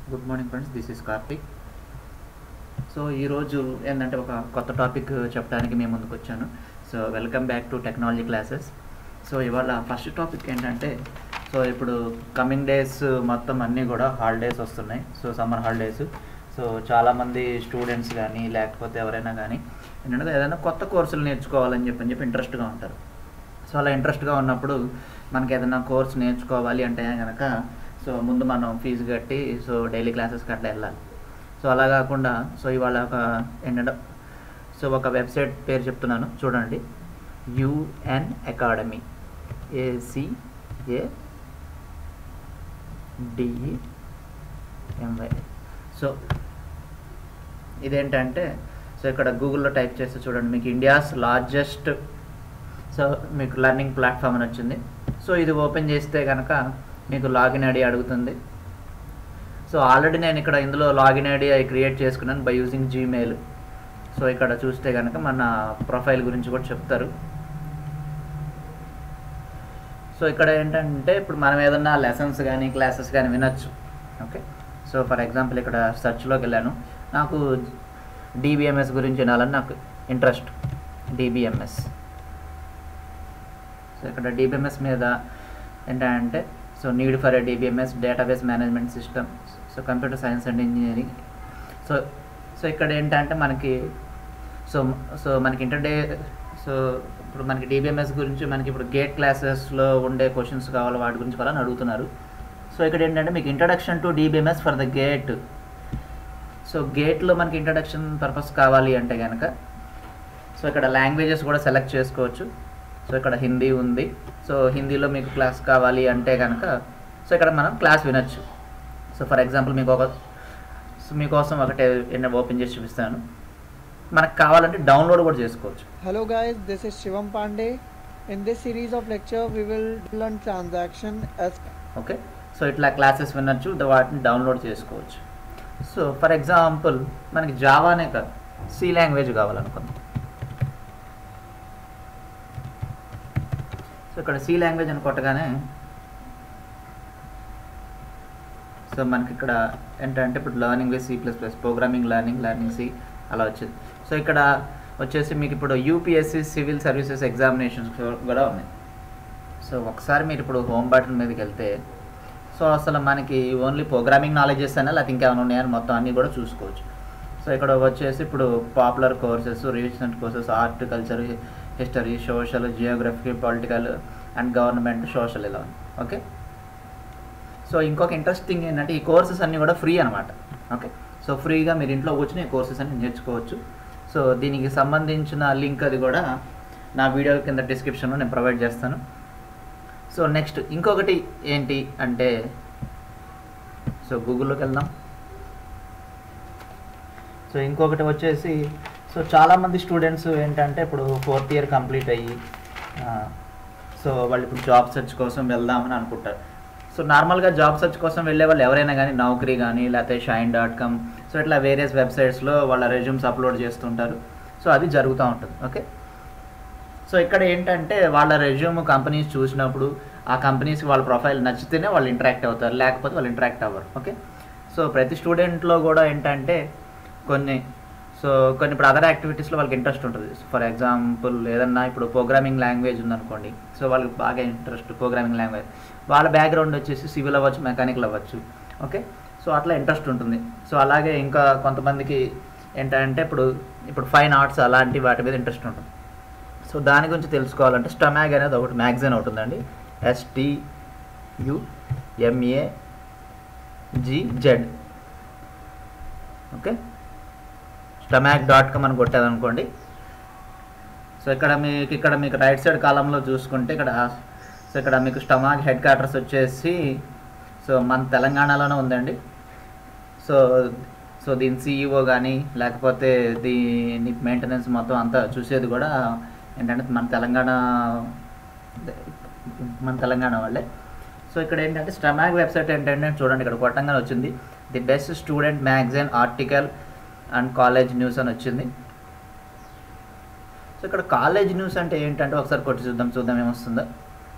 Good morning friends this is Karthik so ఈరోజు ఏంటంటే ఒక కొత్త టాపిక్ చెప్పడానికి మేము ముందుకు వచ్చాను so welcome back to technology classes so ఇవాళ ఫస్ట్ టాపిక్ ఏంటంటే సో ఇప్పుడు కమింగ్ డేస్ మొత్తం అన్నీ కూడా హాలిడేస్ వస్తున్నాయి సో సమ్మర్ హాలిడేస్ సో చాలామంది స్టూడెంట్స్ కానీ లేకపోతే ఎవరైనా కానీ ఏంటంటే ఏదైనా కొత్త కోర్సులు నేర్చుకోవాలని చెప్పి అని చెప్పి ఇంట్రెస్ట్గా ఉంటారు సో అలా ఇంట్రెస్ట్గా ఉన్నప్పుడు మనకి ఏదైనా కోర్స్ నేర్చుకోవాలి అంటే కనుక సో ముందు మనం ఫీజు కట్టి సో డైలీ క్లాసెస్కి అట్లా వెళ్ళాలి సో అలా కాకుండా సో ఇవాళ ఒక ఏంటంటే సో ఒక వెబ్సైట్ పేరు చెప్తున్నాను చూడండి Unacademy A C A D E M Y so ఇదేంటంటే సో ఇక్కడ గూగుల్లో టైప్ చేస్తే చూడండి మీకు ఇండియాస్ లార్జెస్ట్ సో మీకు లెర్నింగ్ ప్లాట్ఫామ్ అని వచ్చింది సో ఇది ఓపెన్ చేస్తే కనుక మీకు లాగిన్ ఐడి అడుగుతుంది సో ఆల్రెడీ నేను ఇక్కడ ఇందులో లాగిన్ ఐడి క్రియేట్ చేసుకున్నాను బై యూజింగ్ జీమెయిల్ సో ఇక్కడ చూస్తే కనుక మన ప్రొఫైల్ గురించి కూడా చెప్తారు సో ఇక్కడ ఏంటంటే ఇప్పుడు మనం ఏదన్నా లెసన్స్ కానీ క్లాసెస్ కానీ వినొచ్చు ఓకే సో ఫర్ ఎగ్జాంపుల్ ఇక్కడ సెర్చ్లోకి వెళ్ళాను నాకు డిబిఎంఎస్ గురించి వినాలని నాకు ఇంట్రెస్ట్ డిబిఎంఎస్ సో ఇక్కడ డిబిఎంఎస్ మీద ఏంటంటే so need for a DBMS database management system so computer science and engineering so so ఇక్కడ ఏంటంటే మనకి సో సో మనకి ఇంటర్డే సో ఇప్పుడు మనకి డిబిఎంఎస్ గురించి మనకి ఇప్పుడు గేట్ క్లాసెస్లో ఉండే క్వశ్చన్స్ కావాలి వాటి గురించి వాళ్ళని అడుగుతున్నారు సో ఇక్కడ ఏంటంటే మీకు introduction to DBMS for the GATE so గేట్లో మనకి ఇంట్రడక్షన్ పర్పస్ కావాలి అంటే కనుక సో ఇక్కడ లాంగ్వేజెస్ కూడా సెలెక్ట్ చేసుకోవచ్చు సో ఇక్కడ హిందీ ఉంది సో హిందీలో మీకు క్లాస్ కావాలి అంటే కనుక సో ఇక్కడ మనం క్లాస్ వినొచ్చు సో ఫర్ ఎగ్జాంపుల్ మీకు ఒక సో మీకోసం ఒకటే ఓపెన్ చేసి చూపిస్తాను మనకు కావాలంటే డౌన్లోడ్ కూడా చేసుకోవచ్చు Hello guys, this is Shivam Pandey. In this series of lecture, we will learn transaction as okay so ఇట్లా క్లాసెస్ వినొచ్చు ద- వాటిని డౌన్లోడ్ చేసుకోవచ్చు సో ఫర్ ఎగ్జాంపుల్ మనకి జావానే కాదు సి లాంగ్వేజ్ కావాలనుకుందాం సో ఇక్కడ సి లాంగ్వేజ్ అని కొట్టగానే సో మనకి ఇక్కడ ఏంటంటే ఇప్పుడు learning with C plus plus programming learning learning C అలా వచ్చింది సో ఇక్కడ వచ్చేసి మీకు ఇప్పుడు యూపీఎస్సి సివిల్ సర్వీసెస్ ఎగ్జామినేషన్స్ కూడా ఉన్నాయి సో ఒకసారి మీరు ఇప్పుడు హోమ్ బటన్ మీదకి వెళ్తే సో అసలు మనకి ఓన్లీ ప్రోగ్రామింగ్ నాలెడ్జెస్ అయినా లేకపోతే ఇంకేమైనా ఉన్నాయని మొత్తం అన్నీ కూడా చూసుకోవచ్చు సో ఇక్కడ వచ్చేసి ఇప్పుడు popular courses recent courses art culture history social geography political and government social ఇలా ఉంది ఓకే సో ఇంకొక ఇంట్రెస్టింగ్ ఏంటంటే ఈ కోర్సెస్ అన్నీ కూడా ఫ్రీ అనమాట ఓకే సో ఫ్రీగా మీరు ఇంట్లో కూర్చొని ఈ కోర్సెస్ అన్ని నేర్చుకోవచ్చు సో దీనికి సంబంధించిన లింక్ అది కూడా నా వీడియో కింద డిస్క్రిప్షన్లో నేను ప్రొవైడ్ చేస్తాను సో నెక్స్ట్ ఇంకొకటి ఏంటి అంటే సో గూగుల్లోకి వెళ్దాం సో ఇంకొకటి వచ్చేసి సో చాలామంది స్టూడెంట్స్ ఏంటంటే ఇప్పుడు ఫోర్త్ ఇయర్ కంప్లీట్ అయ్యి ఆ, సో వాళ్ళు ఇప్పుడు జాబ్ సెర్చ్ కోసం వెళ్దామని అనుకుంటారు సో నార్మల్గా జాబ్ సెర్చ్ కోసం వెళ్ళే వాళ్ళు ఎవరైనా కానీ నౌకరీ కానీ లేకపోతే షైన్ డాట్ కామ్ సో ఇట్లా వేరియస్ వెబ్సైట్స్లో వాళ్ళ రెజ్యూమ్స్ అప్లోడ్ చేస్తుంటారు సో అది జరుగుతూ ఉంటుంది ఓకే సో ఇక్కడ ఏంటంటే వాళ్ళ రెజ్యూమ్ కంపెనీస్ చూసినప్పుడు ఆ కంపెనీస్ వాళ్ళ ప్రొఫైల్ నచ్చితేనే వాళ్ళు ఇంటరాక్ట్ అవుతారు లేకపోతే వాళ్ళు ఇంటరాక్ట్ అవ్వరు ఓకే సో ప్రతి స్టూడెంట్లో కూడా ఏంటంటే కొన్ని సో కొన్ని ఇప్పుడు అదర్ యాక్టివిటీస్లో వాళ్ళకి ఇంట్రెస్ట్ ఉంటుంది ఫర్ ఎగ్జాంపుల్ ఏదన్నా ఇప్పుడు ప్రోగ్రామింగ్ లాంగ్వేజ్ ఉందనుకోండి సో వాళ్ళకి బాగా ఇంట్రెస్ట్ ప్రోగ్రామింగ్ లాంగ్వేజ్ వాళ్ళ బ్యాక్గ్రౌండ్ వచ్చేసి సివిల్ అవ్వచ్చు మెకానికల్ అవ్వచ్చు ఓకే సో అట్లా ఇంట్రెస్ట్ ఉంటుంది సో అలాగే ఇంకా కొంతమందికి ఏంటంటే ఇప్పుడు ఇప్పుడు ఫైన్ ఆర్ట్స్ అలాంటి వాటి మీద ఇంట్రెస్ట్ ఉంటుంది సో దాని గురించి తెలుసుకోవాలంటే స్టమాగ్ అనేది ఒకటి మ్యాగజైన్ ఉంటుందండి STU MA Z okay Stumagz dot com అని కొట్టేదనుకోండి సో ఇక్కడ మీకు ఇక్కడ మీకు రైట్ సైడ్ కాలంలో చూసుకుంటే ఇక్కడ సో ఇక్కడ మీకు స్టమాక్ హెడ్ క్వార్టర్స్ వచ్చేసి సో మన తెలంగాణలోనే ఉందండి సో సో దీని సీఈఓ కానీ లేకపోతే దీని మెయింటెనెన్స్ మొత్తం అంతా చూసేది కూడా ఏంటంటే మన తెలంగాణ మన తెలంగాణ వాళ్ళే సో ఇక్కడ ఏంటంటే స్టమాక్ వెబ్సైట్ ఏంటంటే చూడండి ఇక్కడ కొట్టంగానే వచ్చింది the best student magazine article and college news అని వచ్చింది సో ఇక్కడ కాలేజ్ న్యూస్ అంటే ఏంటంటే ఒకసారి కొట్టి చూద్దాం చూద్దాం ఏమొస్తుందో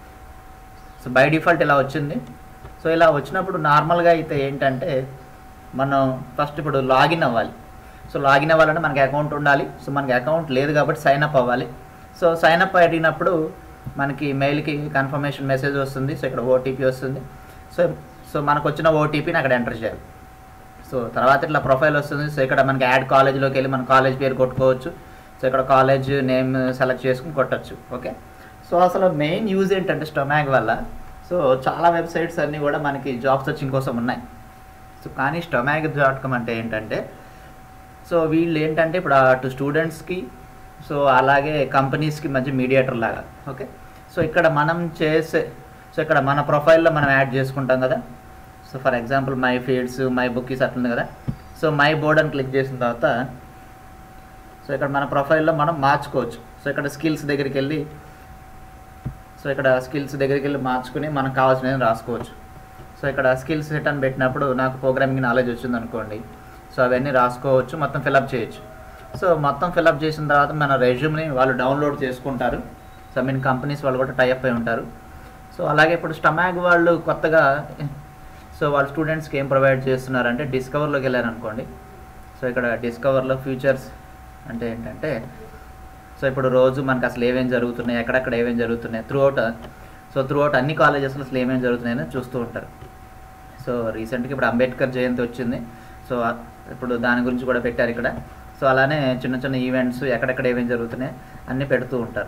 సో బై డిఫాల్ట్ ఇలా వచ్చింది సో ఇలా వచ్చినప్పుడు నార్మల్గా అయితే ఏంటంటే మనం ఫస్ట్ ఇప్పుడు లాగిన్ అవ్వాలి సో లాగిన్ అవ్వాలంటే మనకి అకౌంట్ ఉండాలి సో మనకి అకౌంట్ లేదు కాబట్టి సైన్ అప్ అవ్వాలి సో సైన్ అప్ అడిగినప్పుడు మనకి మెయిల్కి కన్ఫర్మేషన్ మెసేజ్ వస్తుంది సో ఇక్కడ ఓటీపీ వస్తుంది సో సో మనకు వచ్చిన ఓటీపీని అక్కడ ఎంటర్ చేయాలి సో తర్వాత ఇట్లా ప్రొఫైల్ వస్తుంది సో ఇక్కడ మనకి యాడ్ కాలేజ్లోకి వెళ్ళి మన కాలేజ్ పేరు కొట్టుకోవచ్చు సో ఇక్కడ కాలేజ్ నేమ్ సెలెక్ట్ చేసుకుని కొట్టచ్చు ఓకే సో అసలు మెయిన్ యూజ్ ఏంటంటే స్టొమాగ్ వల్ల సో చాలా వెబ్సైట్స్ అన్నీ కూడా మనకి జాబ్ సర్చింగ్ కోసం ఉన్నాయి సో కానీ స్టొమాగ్ డాట్ కామ్ అంటే ఏంటంటే సో వీళ్ళు ఏంటంటే ఇప్పుడు అటు స్టూడెంట్స్కి సో అలాగే కంపెనీస్కి మధ్య మీడియేటర్ లాగా ఓకే సో ఇక్కడ మనం చేసే సో ఇక్కడ మన ప్రొఫైల్లో మనం యాడ్ చేసుకుంటాం కదా so for example my feeds my bookies అట్లుంది కదా సో మై బోర్డ్ అని క్లిక్ చేసిన తర్వాత సో ఇక్కడ మన ప్రొఫైల్లో మనం మార్చుకోవచ్చు సో ఇక్కడ స్కిల్స్ దగ్గరికి వెళ్ళి సో ఇక్కడ స్కిల్స్ దగ్గరికి వెళ్ళి మార్చుకుని మనకు కావాల్సినవి రాసుకోవచ్చు సో ఇక్కడ స్కిల్స్ సెట్ అని పెట్టినప్పుడు నాకు ప్రోగ్రామింగ్ నాలెడ్జ్ వచ్చింది అనుకోండి సో అవన్నీ రాసుకోవచ్చు మొత్తం ఫిలప్ చేయొచ్చు సో మొత్తం ఫిలప్ చేసిన తర్వాత మన రెజ్యూమ్ని వాళ్ళు డౌన్లోడ్ చేసుకుంటారు సో మీన్ కంపెనీస్ వాళ్ళు కూడా టైప్ అయి ఉంటారు సో అలాగే ఇప్పుడు స్టమాగ్ వాళ్ళు కొత్తగా సో వాళ్ళ స్టూడెంట్స్కి ఏం ప్రొవైడ్ చేస్తున్నారంటే డిస్కవర్లోకి వెళ్ళారనుకోండి సో ఇక్కడ డిస్కవర్లో ఫ్యూచర్స్ అంటే ఏంటంటే సో ఇప్పుడు రోజు మనకు అసలు ఏమేమి జరుగుతున్నాయి ఎక్కడెక్కడ ఏమేమి జరుగుతున్నాయి throughout so throughout అన్ని కాలేజెస్లో అసలు ఏమేమి జరుగుతున్నాయని చూస్తూ ఉంటారు సో రీసెంట్గా ఇప్పుడు అంబేద్కర్ జయంతి వచ్చింది సో ఆ- ఇప్పుడు దాని గురించి కూడా పెట్టారు ఇక్కడ సో అలానే చిన్న చిన్న ఈవెంట్స్ ఎక్కడెక్కడ ఏమేమి జరుగుతున్నాయి అన్నీ పెడుతూ ఉంటారు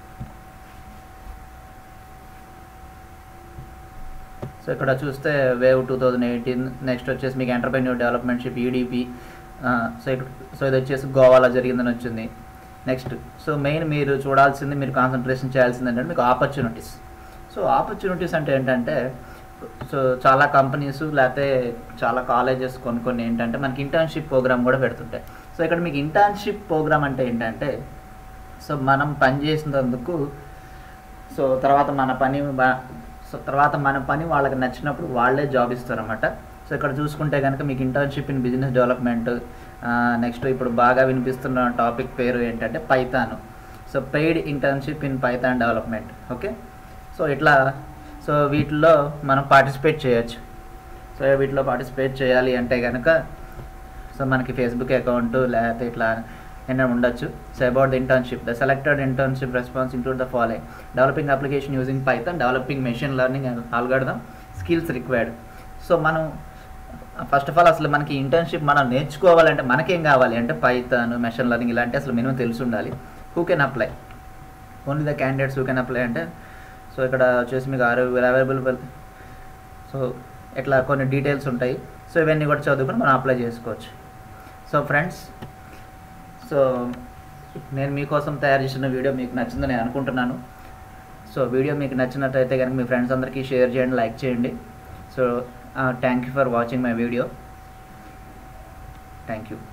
సో ఇక్కడ చూస్తే wave two thousand eighteen next వచ్చేసి మీకు ఎంటర్ప్రెన్యూర్ డెవలప్మెంట్షిప్ ఈడిపి సో ఇక్కడ సో ఇది వచ్చేసి గోవాలో జరిగిందని వచ్చింది నెక్స్ట్ సో మెయిన్ మీరు చూడాల్సింది మీరు కాన్సన్ట్రేషన్ చేయాల్సింది ఏంటంటే మీకు ఆపర్చునిటీస్ సో ఆపర్చునిటీస్ అంటే ఏంటంటే సో చాలా కంపెనీస్ లేకపోతే చాలా కాలేజెస్ కొన్ని కొన్ని ఏంటంటే మనకి ఇంటర్న్షిప్ ప్రోగ్రామ్ కూడా పెడుతుంటాయి సో ఇక్కడ మీకు ఇంటర్న్షిప్ ప్రోగ్రామ్ అంటే ఏంటంటే సో మనం పని చేసినందుకు సో తర్వాత మన పని బా- సో తర్వాత మన పని వాళ్ళకి నచ్చినప్పుడు వాళ్ళే జాబ్ ఇస్తారన్నమాట సో ఇక్కడ చూసుకుంటే కనుక మీకు internship in business development next ఇప్పుడు బాగా వినిపిస్తున్న టాపిక్ పేరు ఏంటంటే Python so paid internship in Python development okay so ఇట్లా సో వీటిల్లో మనం పార్టిసిపేట్ చేయొచ్చు సో వీటిలో పార్టిసిపేట్ చేయాలి అంటే కనుక సో మనకి ఫేస్బుక్ అకౌంట్ లేకపోతే ఇట్లా ఏమైనా ఉండొచ్చు so about the internship the selected internship response include the following developing application using Python developing machine learning and algorithm skills required so మనం ఫస్ట్ ఆఫ్ ఆల్ అసలు మనకి ఇంటర్న్షిప్ మనం నేర్చుకోవాలంటే మనకేం కావాలి అంటే పైథాన్ మెషిన్ లెర్నింగ్ ఇలాంటి అసలు మినిమం తెలిసి ఉండాలి who can apply only the candidates who can apply అంటే సో ఇక్కడ వచ్చేసి మీకు ఆరు అవైలబుల్ సో ఇట్లా కొన్ని డీటెయిల్స్ ఉంటాయి సో ఇవన్నీ కూడా చదువుకొని మనం అప్లై చేసుకోవచ్చు సో ఫ్రెండ్స్ సో నేను మీకోసం తయారు చేసిన వీడియో మీకు నచ్చిందని నేను అనుకుంటున్నాను సో వీడియో మీకు నచ్చినట్టయితే కనుక మీ ఫ్రెండ్స్ అందరికీ షేర్ చేయండి లైక్ చేయండి so thank you for watching my video thank you